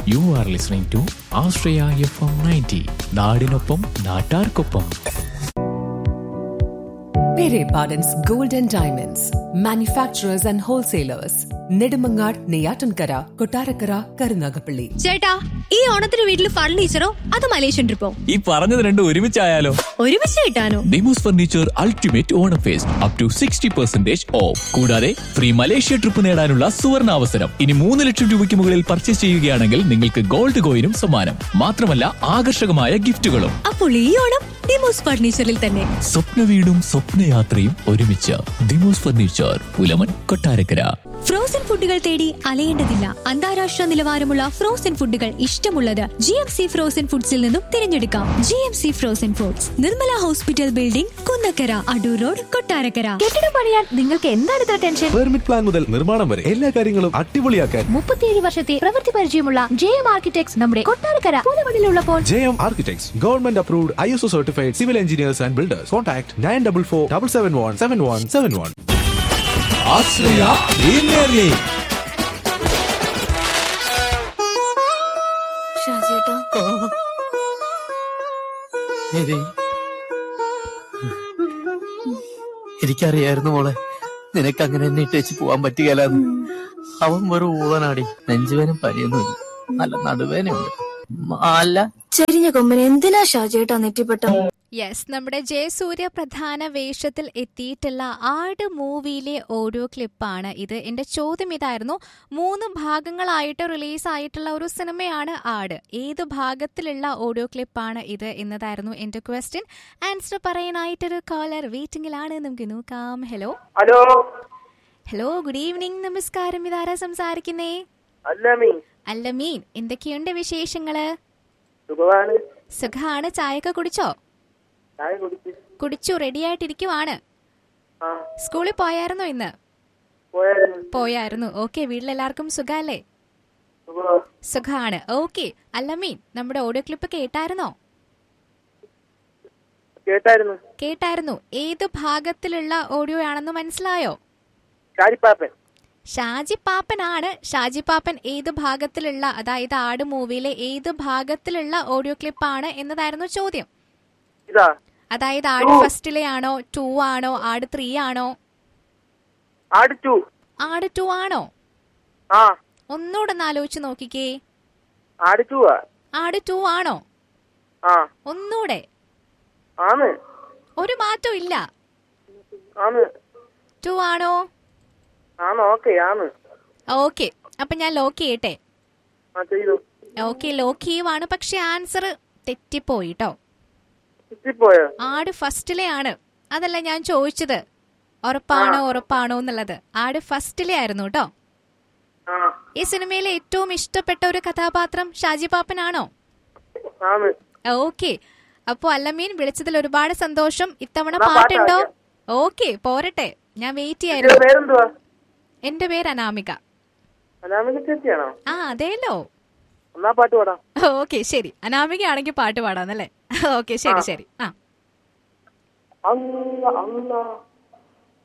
U are listening to Ashraya F M ninety നാടിനൊപ്പം നാട്ടാർക്കൊപ്പം Pere Pardon's Gold and Diamonds, manufacturers and wholesalers, Nedimangar, Neyatankara, Kotarakara, Karunagapalli. ചേട്ടാ ഈ ഓണത്തിന് വീട്ടിൽ ഫർണിച്ചറോ അത് മലേഷ്യൻ ട്രിപ്പോ ഈ പറഞ്ഞത് രണ്ടും ഒരുമിച്ചായാലോ ഒരുമിച്ച് കിട്ടാനോ Demos furniture ultimate Onam fest up to sixty percentage off കൂടാതെ ഫ്രീ മലേഷ്യ ട്രിപ്പ് നേടാനുള്ള സുവർണ അവസരം ഇനി മൂന്ന് ലക്ഷം രൂപയ്ക്ക് മുകളിൽ പർച്ചേസ് ചെയ്യുകയാണെങ്കിൽ നിങ്ങൾക്ക് ഗോൾഡ് കോയിനും സമ്മാനം മാത്രമല്ല ആകർഷകമായ ഗിഫ്റ്റുകളും അപ്പോൾ ഈ ഓണം ഡിമോസ് ഫർണിച്ചറിൽ തന്നെ സ്വപ്ന വീടും സ്വപ്നയാത്രയും ഒരുമിച്ച് Demos furniture Pulamon Kottarakkara frozen ഫുഡുകൾ തേടി അലയേണ്ടതില്ല അന്താരാഷ്ട്ര നിലവാരമുള്ള ഫ്രോസൺ ഫുഡുകൾ ഇഷ്ടമുള്ളത് ജി എം സി ഫ്രോസൺ ഫുഡ്സിൽ നിന്നും തിരഞ്ഞെടുക്കാം G M C frozen foods Nirmala hospital building Kunnakkara Adoor road Kottarakkara കെട്ടിടം പണിയാൻ നിങ്ങൾക്ക് എന്താണ് ഇത്ര ടെൻഷൻ പെർമിറ്റ് പ്ലാൻ മുതൽ നിർമ്മാണം വരെ എല്ലാ കാര്യങ്ങളും അടിപൊളിയാക്കാൻ മുപ്പത്തിയേഴ് വർഷത്തെ പ്രവൃത്തി പരിചയമുള്ള ജെ എം ആർക്കിടെക്ട്സ് നമ്മുടെ കൊട്ടാരക്കര പുതുമണിലുള്ളപ്പോൾ J M architects government approved I S O certified civil engineers and builders contact nine double four double seven one seven one seven one എടി. എനിക്കറിയായിരുന്നു മോളെ നിനക്ക് അങ്ങനെ എന്നെ ഇട്ടേച്ച് പോവാൻ പറ്റുകയില്ലെന്ന് അവൻ വെറും ഊളനാടി നെഞ്ചുവേനും പനിയൊന്നുമില്ല നല്ല നടുവേനുണ്ട് അല്ല ചെരിഞ്ഞ കൊമ്പന് എന്തിനാ ഷാജേട്ടാ നെറ്റിപ്പെട്ട യെസ് നമ്മുടെ ജയസൂര്യ പ്രധാന വേഷത്തിൽ എത്തിയിട്ടുള്ള ആട് മൂവിയിലെ ഓഡിയോ ക്ലിപ്പാണ് ഇത് എന്റെ ചോദ്യം ഇതായിരുന്നു മൂന്ന് ഭാഗങ്ങളായിട്ട് റിലീസ് ആയിട്ടുള്ള ഒരു സിനിമയാണ് ആട് ഏത് ഭാഗത്തിലുള്ള ഓഡിയോ ക്ലിപ്പാണ് ഇത് എന്നതായിരുന്നു എന്റെ ക്വസ്റ്റ്യൻ ആൻസർ പറയാനായിട്ടൊരു കോളർ വെയിറ്റിംഗിലാണ് നമുക്ക് നോക്കാം hello hello hello good evening നമസ്കാരം ഇതാരാ സംസാരിക്കുന്നേ അല്ല മീ അല്ല മീൻ എന്തൊക്കെയുണ്ട് വിശേഷങ്ങള് സുഖമാണ് സുഖാണ് ചായയൊക്കെ കുടിച്ചോ ചായ കുടിച്ച് കുടിച്ചു റെഡി ആയിട്ടിരിക്കുവാണ് ആ സ്കൂളിൽ പോയായിരുന്നോ ഇന്ന് പോയായിരുന്നു പോയായിരുന്നു ഓക്കെ വീട്ടിലെല്ലാവർക്കും സുഖല്ലേ സുഖമാ. സുഖാണ് ഓക്കെ അല്ല മീൻ നമ്മുടെ ഓഡിയോ ക്ലിപ്പ് കേട്ടായിരുന്നോ കേട്ടായിരുന്നു കേട്ടായിരുന്നു ഏത് ഭാഗത്തിലുള്ള ഓഡിയോ ആണെന്ന് മനസ്സിലായോ ഷാരിപ്പാപ്പൻ ഷാജി പാപ്പനാണ് ഷാജി പാപ്പൻ ഏത് ഭാഗത്തിലുള്ള അതായത് ആട് മൂവിയിലെ ഏത് ഭാഗത്തിലുള്ള ഓഡിയോ ക്ലിപ്പാണ് എന്നതായിരുന്നു ചോദ്യം ഇതാ അതായത് ആട് ഫസ്റ്റിലെ ആണോ ടു ആണോ ആട് ത്രീ ആണോ ആടിച്ചു ആട് ടു ആണോ ആ ഒന്നുകൂടെ ഒന്ന് ആലോചിച്ച് നോക്കിക്കേ ആടിച്ചുവാ ആട് ടു ആണോ ആ ഒന്നൂടെ ആണ് ഒരു മാറ്റവും ഇല്ല ആണ് ടു ആണോ ആണ് ഓക്കെ ആണ് ഓക്കെ അപ്പൊ ഞാൻ ലോക്ക് ചെയ്യട്ടെ ആ ചെയ്തു ഓക്കെ ലോക്ക് ചെയ്യുവാണ് പക്ഷെ ആൻസർ തെറ്റിപ്പോയി കേട്ടോ ചുറ്റിപ്പോയോ ആട് ഫസ്റ്റിലെ ആണ് അതല്ല ഞാൻ ചോദിച്ചത് ഉറപ്പാണോ ഉറപ്പാണോ എന്നുള്ളത് ആട് ഫസ്റ്റിലെ ആയിരുന്നു കേട്ടോ ആ ഈ സിനിമയിലെ ഏറ്റവും ഇഷ്ടപ്പെട്ട ഒരു കഥാപാത്രം ഷാജി പാപ്പനാണോ ആണ് ഓക്കെ അപ്പോ അല്ലമീൻ വിളിച്ചതിൽ ഒരുപാട് സന്തോഷം ഇത്തവണ എന്നാ പാട്ടുണ്ടോ പാട്ടാ. ഓക്കെ പോരട്ടെ ഞാൻ വെയിറ്റ് ഇതിന്റെ ചെയ്യായിരുന്നു പേരെന്തുവാ എന്റെ പേര് അനാമിക അനാമിക ചേച്ചിയാണോ ആ അതേലോ എന്നാ പാട്ട് പാടാം ഓക്കെ ശരി അനാമിക ആണെങ്കിൽ പാട്ട് പാടാന്നല്ലേ ഓക്കെ ശരി ആ. ശരി ആ അല്ല അല്ല